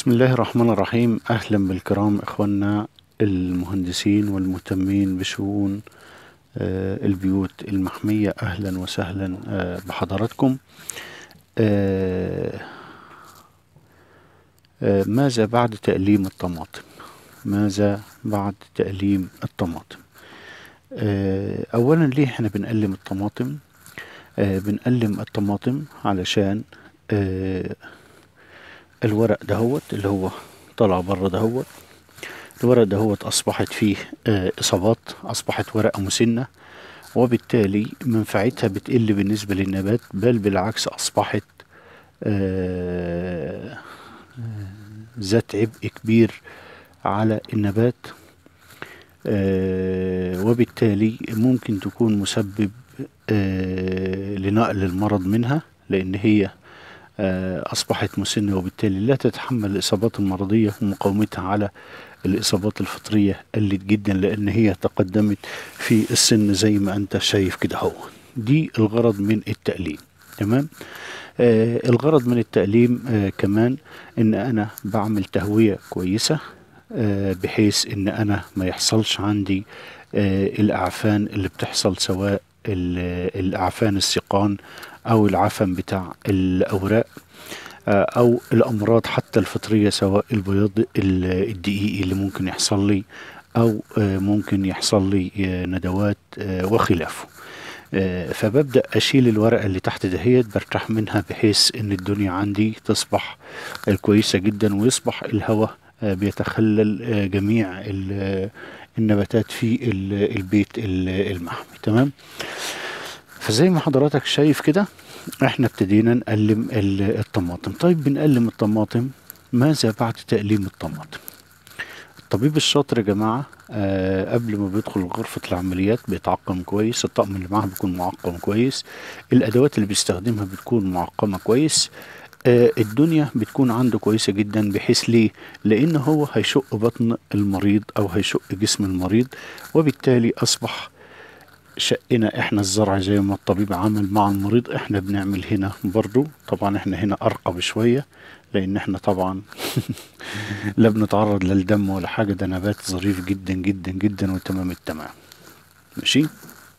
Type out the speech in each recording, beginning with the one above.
بسم الله الرحمن الرحيم أهلا بالكرام إخواننا المهندسين والمهتمين بشؤون آه، البيوت المحمية أهلا وسهلا آه، بحضراتكم آه، آه، ماذا بعد تأليم الطماطم ماذا بعد تأليم الطماطم آه، أولا ليه احنا بنألم الطماطم آه، بنألم الطماطم علشان آه، الورق دهوت اللي هو طلع بره دهوت الورق دهوت أصبحت فيه آه، إصابات أصبحت ورقة مسنة وبالتالي منفعتها بتقل بالنسبة للنبات بل بالعكس أصبحت آه، آه، ذات عبء كبير على النبات آه، وبالتالي ممكن تكون مسبب آه، لنقل المرض منها لأن هي آه، أصبحت مسنة وبالتالي لا تتحمل الإصابات المرضية ومقاومتها على الإصابات الفطرية قلت جدا لأن هي تقدمت في السن زي ما أنت شايف كده هو دي الغرض من التأليم تمام آه الغرض من التأليم آه كمان إن أنا بعمل تهوية كويسة آه بحيث إن أنا ما يحصلش عندي آه الأعفان اللي بتحصل سواء ال- الأعفان السيقان أو العفن بتاع الأوراق آه، أو الأمراض حتى الفطرية سواء البياض ال- الدقيقي اللي ممكن يحصل لي أو آه، ممكن يحصل لي آه، ندوات آه، وخلافه آه، فببدأ أشيل الورقة اللي تحت دهيت برتاح منها بحيث إن الدنيا عندي تصبح آه، كويسة جدا ويصبح الهواء آه، بيتخلل آه، جميع ال- النباتات في ال- البيت ال- المحمي تمام فزي ما حضرتك شايف كده احنا ابتدينا نقلم ال- الطماطم طيب بنقلم الطماطم ماذا بعد تقليم الطماطم الطبيب الشاطر يا جماعة آه قبل ما بيدخل غرفة العمليات بيتعقم كويس الطقم اللي معاه بيكون معقم كويس الأدوات اللي بيستخدمها بتكون معقمة كويس آه الدنيا بتكون عنده كويسة جدا بحيث ليه لأن هو هيشق بطن المريض أو هيشق جسم المريض وبالتالي أصبح شقنا احنا الزرع زي ما الطبيب عمل مع المريض احنا بنعمل هنا برضو طبعا احنا هنا ارقى بشوية لان احنا طبعا لا بنتعرض للدم ولا حاجة ده نبات ظريف جدا جدا جدا وتمام التمام ماشي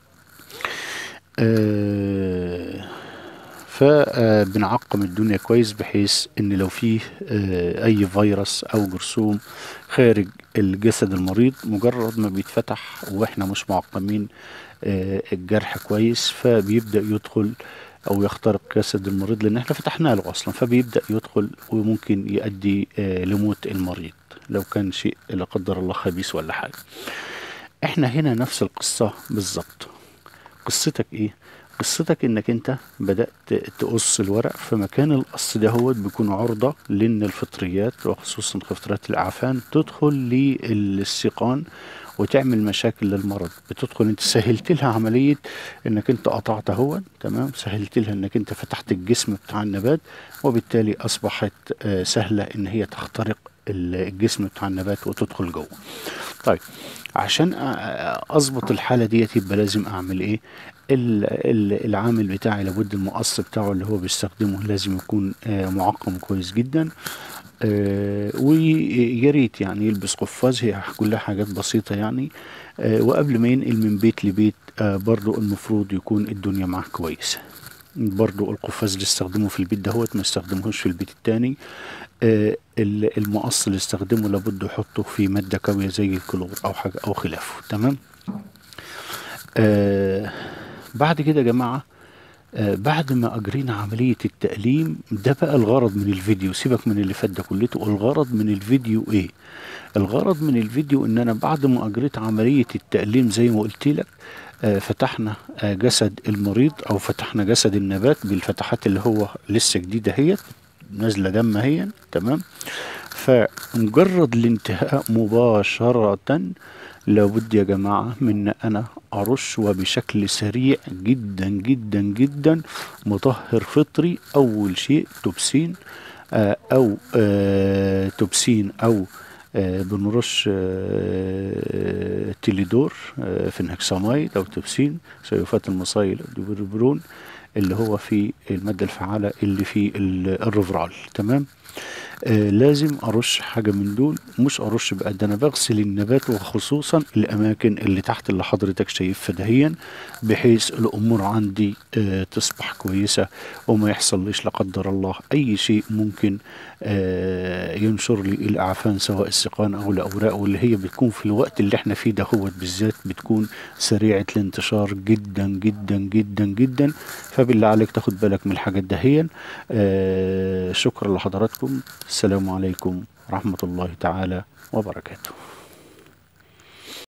آه فبنعقم الدنيا كويس بحيث ان لو فيه آه اي فيروس او جرثوم خارج الجسد المريض مجرد ما بيتفتح واحنا مش معقمين آه الجرح كويس فبيبدأ يدخل او يخترق جسد المريض لان احنا فتحنا له اصلا فبيبدأ يدخل وممكن يؤدي آه لموت المريض لو كان شيء لا قدر الله خبيث ولا حاجة احنا هنا نفس القصة بالظبط قصتك ايه قصتك انك انت بدأت تقص الورق في مكان القص ده هو بيكون عرضة لان الفطريات وخصوصا فطريات الاعفان تدخل للسيقان وتعمل مشاكل للمرض بتدخل انت سهلت لها عملية انك انت قطعت هو تمام سهلت لها انك انت فتحت الجسم بتاع النبات وبالتالي اصبحت آه، سهلة ان هي تخترق ال- الجسم بتاع النبات وتدخل جوه طيب عشان أ- أ- اظبط الحالة ديت يبقى لازم اعمل ايه ال- ال- العامل بتاعي لابد المقص بتاعه اللي هو بيستخدمه لازم يكون آه، معقم كويس جدا آه، ويا ريت يعني يلبس قفاز هي كلها حاجات بسيطة يعني آه، وقبل ما ينقل من بيت لبيت آه، برضو المفروض يكون الدنيا معاه كويسة برضو القفاز اللي استخدمه في البيت دهوت ما استخدمهوش في البيت التاني آه، ال- المقص اللي استخدمه لابد يحطه في مادة كاوية زي الكلور أو حاجة أو خلافه تمام آه بعد كده يا جماعة آه بعد ما أجرينا عملية التأليم ده بقى الغرض من الفيديو سيبك من اللي فات ده كلته الغرض من الفيديو إيه الغرض من الفيديو إن أنا بعد ما أجريت عملية التأليم زي ما قلت لك آه فتحنا آه جسد المريض أو فتحنا جسد النبات بالفتحات اللي هو لسه جديدة هي نازلة دم هي تمام فمجرد الانتهاء مباشرة لابد يا جماعة من أنا أرش وبشكل سريع جدا جدا جدا مطهر فطري أول شيء توبسين آه، أو آه، توبسين أو آه، بنرش آه، تيليدور آه، فينهكساميد أو توبسين سيوفات المصايل ديبربرون اللي هو في المادة الفعالة اللي في ال- الريفرال تمام آه لازم ارش حاجه من دول مش ارش بقى ده انا بغسل النبات وخصوصا الاماكن اللي تحت اللي حضرتك شايفها دهيا بحيث الامور عندي آه تصبح كويسه وما يحصليش لا قدر الله اي شيء ممكن آه ينشر لي الاعفان سواء السقان او الاوراق واللي هي بتكون في الوقت اللي احنا فيه دهوت بالذات بتكون سريعه الانتشار جدا جدا جدا جدا فبالله عليك تاخد بالك من الحاجات دهيا آه شكرا لحضراتكم السلام عليكم ورحمه الله تعالى وبركاته